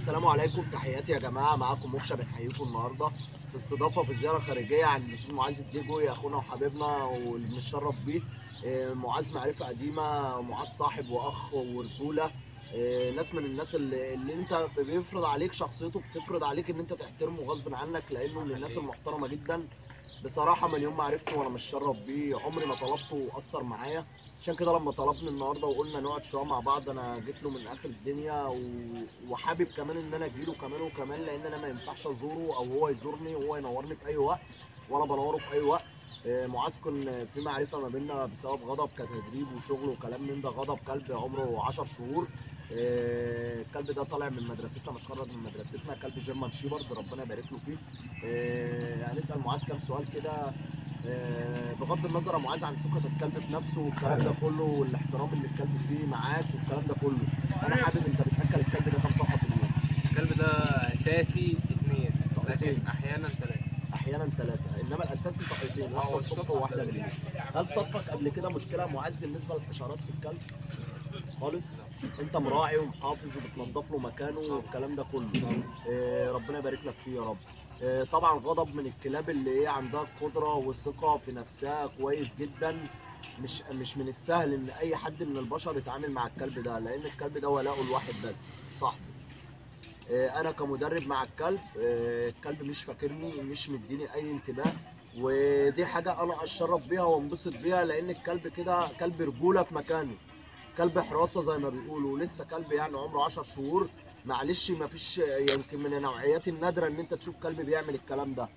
السلام عليكم تحياتي يا جماعه معاكم موكشة بنحييكم النهارده في استضافه في زياره خارجيه عن الاستاذ معاذ الدجوي اخونا وحبيبنا واللي بنتشرف بيه آه، معاذ معرفه قديمه معاذ صاحب واخ ورجوله آه، ناس من الناس اللي, اللي انت بيفرض عليك شخصيته بتفرض عليك ان انت تحترمه غصب عنك لانه من الناس المحترمه جدا بصراحه من يوم ما عرفته وانا متشرف بيه عمري ما طلبته واثر معايا عشان كده لما طلبني النهارده وقلنا نقعد شويه مع بعض انا جيت له من اخر الدنيا و... وحابب كمان ان انا اجيله كمان وكمان لان انا ما ينفعش ازوره او هو يزورني وهو ينورني في اي وقت وانا بنوره في اي وقت آه، معاذ كان في معرفه ما بيننا بسبب غضب كتدريب وشغل وكلام من ده غضب كلب عمره 10 شهور آه، الكلب ده طالع من مدرستنا متخرج من مدرستنا كلب جيرمان شيبرد ربنا يبارك له فيه آه، هنسال معاذ كام سؤال كده آه، بغض النظر يا معاذ عن ثقه الكلب في نفسه والكلام ده كله والاحترام اللي الكلب فيه معاك والكلام ده كله انا حابب انت بتاكل الكلب ده كام صفحه في اليوم الكلب ده اساسي اثنين طاقتين. لكن احيانا ثلاثه احيانا ثلاثه انما الاساسي طاقتين واحده هو الصبح الصبح وواحده وواحدة بالليل هل صدفك قبل كده مشكله يا معاذ بالنسبه للحشرات في الكلب خالص انت مراعي ومحافظ وبتنظف له مكانه والكلام ده كله آه، ربنا يبارك لك فيه يا رب آه، طبعا غضب من الكلاب اللي هي عندها قدره وثقه في نفسها كويس جدا مش مش من السهل ان اي حد من البشر يتعامل مع الكلب ده لان الكلب ده ولاؤه الواحد بس صاحبه آه، انا كمدرب مع الكلب آه، الكلب مش فاكرني مش مديني اي انتباه ودي حاجه انا اتشرف بيها وانبسط بيها لان الكلب كده كلب رجوله في مكانه كلب حراسه زي ما بيقولوا لسه كلب يعني عمره 10 شهور معلش ما فيش يمكن من النوعيات النادره ان انت تشوف كلب بيعمل الكلام ده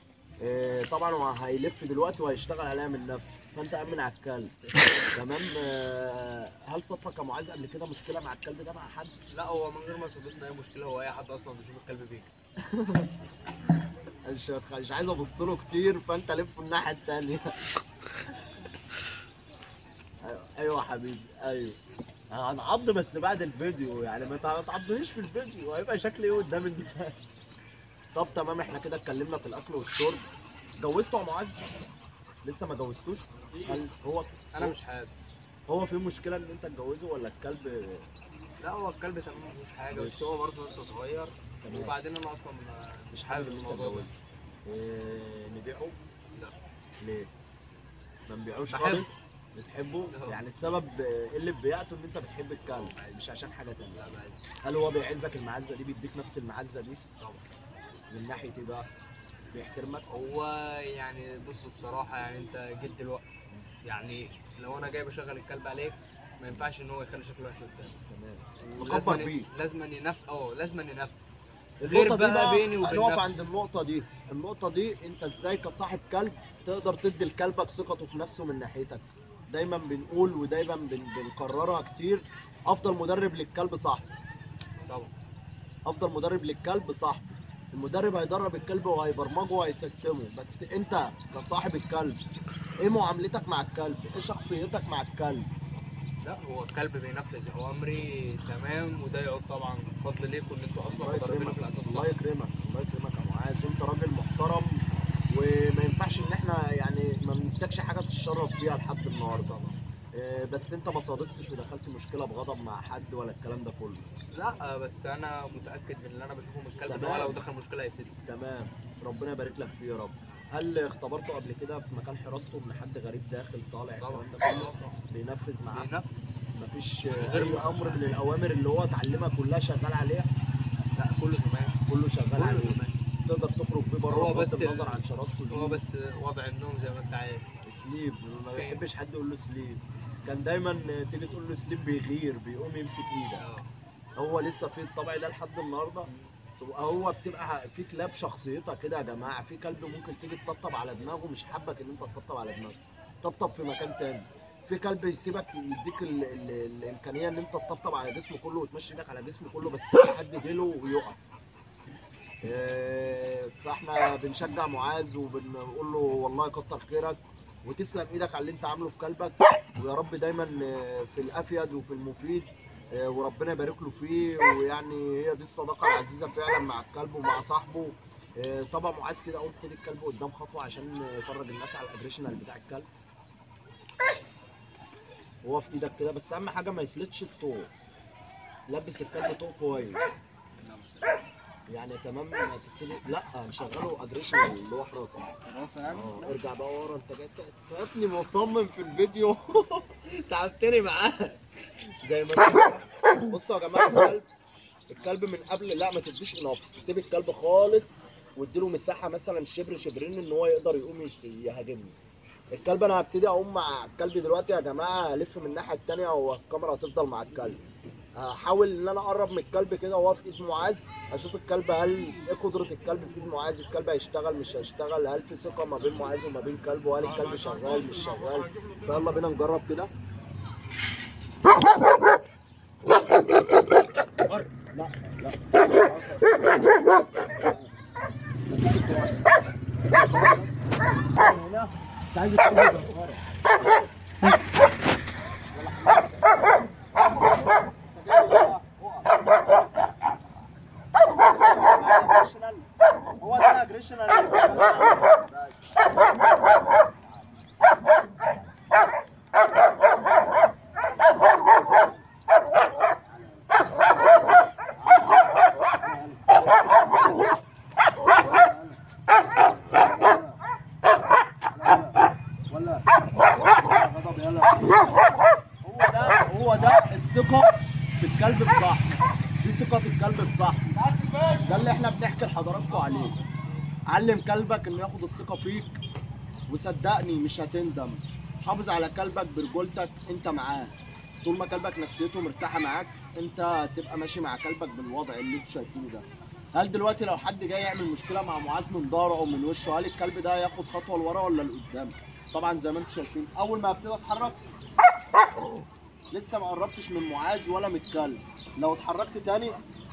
آه، طبعا هو هيلف دلوقتي وهيشتغل عليها من نفسه فانت امن على الكلب تمام آه، هل صدفك يا معاذ قبل كده مشكله مع الكلب ده مع حد لا هو من غير ما يصيبنا اي مشكله هو اي حد اصلا بيشوف الكلب بيجي مش مش عايز ابص له كتير فانت لف الناحيه التانيه ايوه ايوه يا حبيبي ايوه هنعض بس بعد الفيديو يعني ما تع- تعضنيش في الفيديو هيبقى شكلي ايه قدام الناس طب تمام احنا كده اتكلمنا في الاكل والشرب جوزته يا معاذ لسه ما جوزتوش هل هو انا مش حابب هو في مشكله ان انت تجوزه ولا الكلب لا هو الكلب تمام مفيش حاجه بس هو برضه لسه صغير تمام وبعدين انا اصلا ما- مش حابب ان انت الموضوع ده. تجوزه إيه نبيعه لا ليه؟ ما نبيعوش بحبه. خالص بتحبه لا. يعني السبب آه، اللي في بيعته ان انت بتحب الكلب مش عشان حاجه تانية لا بعد هل هو بيعزك المعزه دي بيديك نفس المعزه دي طبعا من ناحيه ايه بقى بيحترمك هو يعني بص بصراحه يعني انت جيت دلوقتي يعني لو انا جاي بشغل الكلب عليك ما ينفعش ان هو يخلي شكله وحش قدامي تمام لازم مكبر بيه لازم ينف اه لازم ينف غير النقطه دي بقى بقى بيني وبين هنقف نفسي. عند النقطه دي النقطه دي انت ازاي كصاحب كلب تقدر تدي لكلبك ثقته في نفسه من ناحيتك دايما بنقول ودايما بن- بنكررها كتير افضل مدرب للكلب صاحبه طبعا افضل مدرب للكلب صاحبه المدرب هيدرب الكلب وهيبرمجه وهيسيستمه بس انت كصاحب الكلب ايه معاملتك مع الكلب ايه شخصيتك مع الكلب لا هو الكلب بينفذ اوامري تمام وده يعود طبعا فضل ليكم ان انتوا اصلا الله مدربينه يكرمك في الاساس الله صح يكرمك الله يكرمك يا معاذ انت راجل محترم وما ينفعش ان احنا يعني ما بنمسكش حاجه تتشرف بيها لحد النهارده آه، بس انت ما صادفتش ودخلت مشكله بغضب مع حد ولا الكلام ده كله لا بس انا متاكد من اللي انا بشوفه من الكلب ان تمام. هو لو دخل مشكله هيسد تمام ربنا يبارك لك فيه يا رب هل اختبرته قبل كده في مكان حراسته ان حد غريب داخل طالع طبعا الكلام ده كله بينفذ معاه بينفذ مفيش غير اي امر من الاوامر اللي هو اتعلمها كلها شغال عليها لا كله تمام كله شغال كله عليه تمام تقدر تخرج بيه بره هو بغض بس النظر ال- عن شراسته دي هو بس وضع النوم زي ما انت عارف سليب ما بيحبش حد يقول له سليب كان دايما تيجي تقول له سليب بيغير بيقوم يمسك ايدك اه هو لسه في الطبع ده لحد النهارده سو- هو بتبقى في كلاب شخصيتها كده يا جماعه في كلب ممكن تيجي تطبطب على دماغه مش حابك ان انت تطبطب على دماغه طبطب في مكان تاني في كلب يسيبك يديك ال ال الامكانيه ان انت تطبطب على جسمه كله وتمشي ايدك على جسمه كله بس تيجي حد ديله ويقع آه، فاحنا بنشجع معاذ وبنقول له والله كتر خيرك وتسلم ايدك على اللي انت عامله في كلبك ويا رب دايما آه، في الافيد وفي المفيد آه، وربنا يبارك له فيه ويعني هي دي الصداقه العزيزه فعلا مع الكلب ومع صاحبه آه، طبعا معاذ كده اقول خد الكلب قدام خطوه عشان يفرج الناس على الاجريشنال بتاع الكلب هو في ايدك كده بس اهم حاجه ما يسلتش الطوق لبس الكلب طوق كويس يعني تمام تبتدي لا مشغله اجريشنال اللي هو حراسه خلاص يعني اه ارجع بقى ورا انت جاي انت يا ابني مصمم في الفيديو تعبتني معاك زي ما انت بصوا يا جماعه الكلب الكلب من قبل لا ما تديش اناف تسيب الكلب خالص واديله مساحه مثلا شبر شبرين ان هو يقدر يقوم يش- يهاجمني الكلب انا هبتدي اقوم مع الكلب دلوقتي يا جماعه الف من الناحيه التانيه والكاميرا هتفضل مع الكلب هحاول ان انا اقرب من الكلب كده وهو في ايد معاذ اشوف الكلب هل ايه قدره الكلب في ايد معاذ الكلب هيشتغل مش هيشتغل هل في ثقه ما بين معاذ وما بين كلبه هل الكلب شغال مش شغال فيلا بينا نجرب كده لا لا هنا انت عايز الكلب يبقى هو ده اجريشنال ولا غضب يلا هو ده هو ده الثقة في الكلب الصح دي ثقة الكلب الصح ده اللي احنا بنحكي لحضراتكم عليه علم كلبك انه ياخد الثقة فيك وصدقني مش هتندم حافظ على كلبك برجولتك انت معاه طول ما كلبك نفسيته مرتاحة معاك انت هتبقى ماشي مع كلبك بالوضع اللي انتوا شايفينه ده هل دلوقتي لو حد جاي يعمل مشكلة مع معاذ من ظهره او من وشه هل الكلب ده هياخد خطوة لورا ولا لقدام؟ طبعا زي ما انتم شايفين اول ما ابتدي اتحرك لسه ما قربتش من معاذ ولا من الكلب لو اتحركت تاني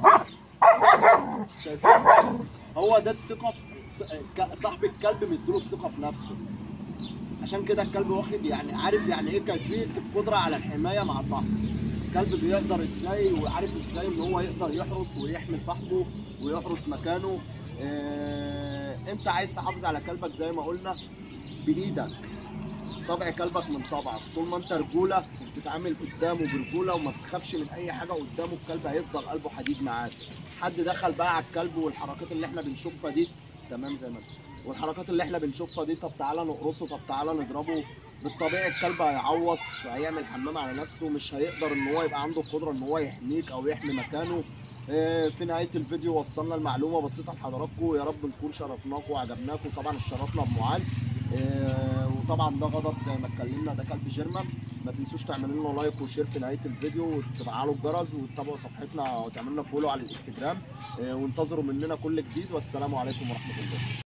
شايفين هو ده الثقة في- ك- صاحب الكلب مديله الثقة في نفسه عشان كده الكلب واخد يعني عارف يعني ايه كيفية القدرة على الحماية مع صاحبه الكلب بيقدر ازاي وعارف ازاي ان هو يقدر يحرس ويحمي صاحبه ويحرس مكانه اه انت عايز تحافظ على كلبك زي ما قلنا بايدك طبع كلبك من طبعك طول ما انت رجوله بتتعامل قدامه برجوله وما بتخافش من اي حاجه قدامه الكلب هيفضل قلبه حديد معاك حد دخل بقى على الكلب والحركات اللي احنا بنشوفها دي تمام زي ما انت والحركات اللي احنا بنشوفها دي طب تعالى نقرصه طب تعالى نضربه بالطبيعي الكلب هيعوص هيعمل حمام على نفسه مش هيقدر ان هو يبقى عنده القدره ان هو يحميك او يحمي مكانه اه، في نهايه الفيديو وصلنا المعلومه بسيطه لحضراتكم يا رب نكون شرفناكم وعجبناكم طبعا اتشرفنا بمعاذ اه، وطبعا ده غضب زي ما اتكلمنا ده كلب جيرمان ما تنسوش تعملوا لنا لايك وشير في نهايه الفيديو وتفعلوا الجرس وتتابعوا صفحتنا وتعملوا لنا فولو على الانستجرام اه، وانتظروا مننا كل جديد والسلام عليكم ورحمه الله